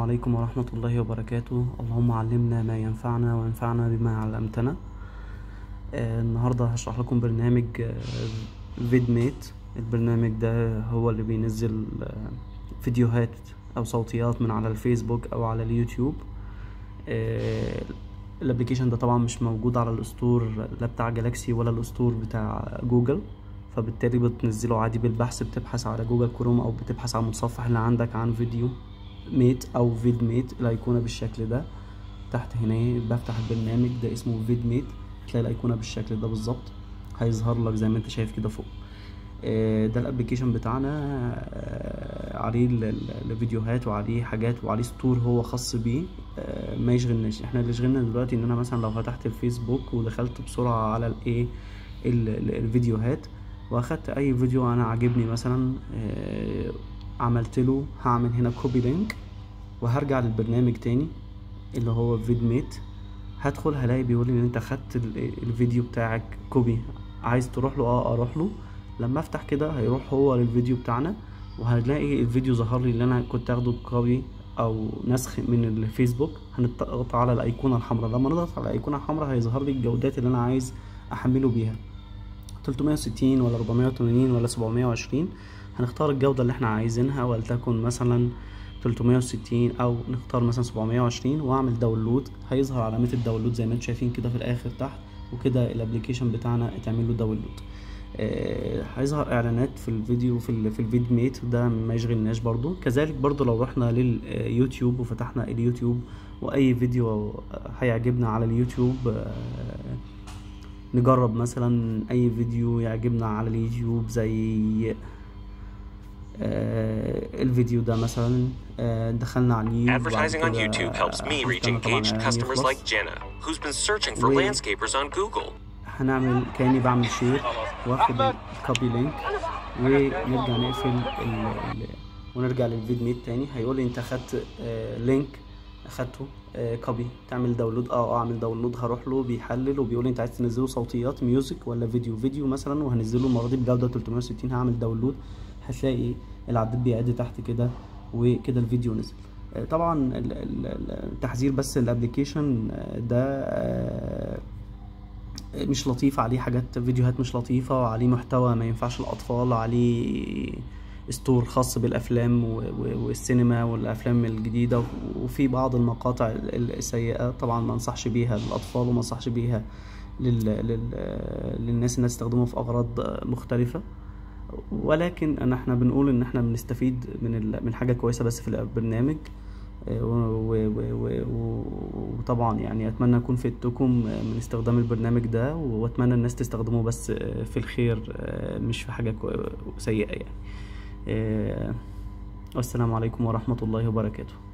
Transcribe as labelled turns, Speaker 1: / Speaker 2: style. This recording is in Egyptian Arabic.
Speaker 1: عليكم ورحمة الله وبركاته اللهم علمنا ما ينفعنا وانفعنا بما علمتنا آه، النهاردة هشرح لكم برنامج فيد ميت البرنامج ده هو اللي بينزل آه، فيديوهات أو صوتيات من على الفيسبوك أو على اليوتيوب آه، الابليكيشن ده طبعا مش موجود على الاسطور لا بتاع جالاكسي ولا الاسطور بتاع جوجل فبالتالي بتنزله عادي بالبحث بتبحث على جوجل كروم او بتبحث على المتصفح اللي عندك عن فيديو ميت او فيد ميت الايقونه بالشكل ده تحت هنا بفتح البرنامج ده اسمه فيد ميت تلاقي الايقونه بالشكل ده بالظبط هيظهر لك زي ما انت شايف كده فوق آه، ده الابليكيشن بتاعنا آه، عليه ال- ال- الفيديوهات وعليه حاجات وعليه ستور هو خاص بيه آه، ما يشغلناش احنا اللي يشغلنا دلوقتي ان انا مثلا لو فتحت الفيسبوك ودخلت بسرعه على الايه ال- ال- الفيديوهات واخدت اي فيديو انا عاجبني مثلا آه، عملت له هعمل هنا كوبي لينك وهرجع للبرنامج تاني اللي هو فيد ميت هدخل هلاقي بيقول لي ان انت خدت ال- الفيديو بتاعك كوبي عايز تروح له اه اروح له لما افتح كده هيروح هو للفيديو بتاعنا وهنلاقي الفيديو ظهر لي اللي انا كنت اخده كوبي او نسخ من الفيسبوك هنضغط على الايقونه الحمراء لما نضغط على الايقونه الحمراء هيظهر لي الجودات اللي انا عايز احمله بيها 360 ولا 480 ولا 720 هنختار الجودة اللي احنا عايزينها ولتكن مثلا 360 او نختار مثلا 720 واعمل داونلود هيظهر علامة الداونلود زي ما انتم شايفين كده في الاخر تحت وكده الابليكيشن بتاعنا اتعمل له داونلود آه، هيظهر اعلانات في الفيديو في ال في الفيد ميت ده ما يشغلناش برضو كذلك برضو لو رحنا لليوتيوب وفتحنا اليوتيوب واي فيديو هيعجبنا على اليوتيوب آه، نجرب مثلا اي فيديو يعجبنا على اليوتيوب زي آه الفيديو ده مثلا آه دخلنا على اليوتيوب وبعد
Speaker 2: Advertising on
Speaker 1: كده
Speaker 2: YouTube helps me reach
Speaker 1: قلنا طبعاً
Speaker 2: engaged
Speaker 1: إعلان
Speaker 2: customers
Speaker 1: يخلص.
Speaker 2: like Jenna, who's been searching for
Speaker 1: We-
Speaker 2: landscapers on Google.
Speaker 1: هنعمل كاني بعمل شير واخد الكوبي لينك ونرجع نقفل ال ال ونرجع للفيد ميت تاني هيقول لي انت اخدت آه لينك اخدته آه كوبي تعمل داونلود اه اه اعمل داونلود هروح له بيحلل وبيقول لي انت عايز تنزله صوتيات ميوزك ولا فيديو فيديو مثلا وهنزله المره دي بجوده 360 هعمل داونلود هتلاقي العداد بيعد تحت كده وكده الفيديو نزل آه، طبعا ال- ال- ال- التحذير بس الابلكيشن ده آه، مش لطيف عليه حاجات فيديوهات مش لطيفة وعليه محتوى ما ينفعش الأطفال عليه ستور خاص بالأفلام و- و- والسينما والأفلام الجديدة وفي بعض المقاطع ال- السيئة طبعا ما انصحش بيها للأطفال وما انصحش بيها لل... لل... للناس انها تستخدمه في أغراض مختلفة ولكن ان احنا بنقول ان احنا بنستفيد من ال... من حاجة كويسة بس في البرنامج آه، و- و- و- و- وطبعا يعني اتمنى اكون فدتكم من استخدام البرنامج ده واتمنى الناس تستخدمه بس آه، في الخير آه، مش في حاجة كو- سيئة يعني آه، والسلام عليكم ورحمة الله وبركاته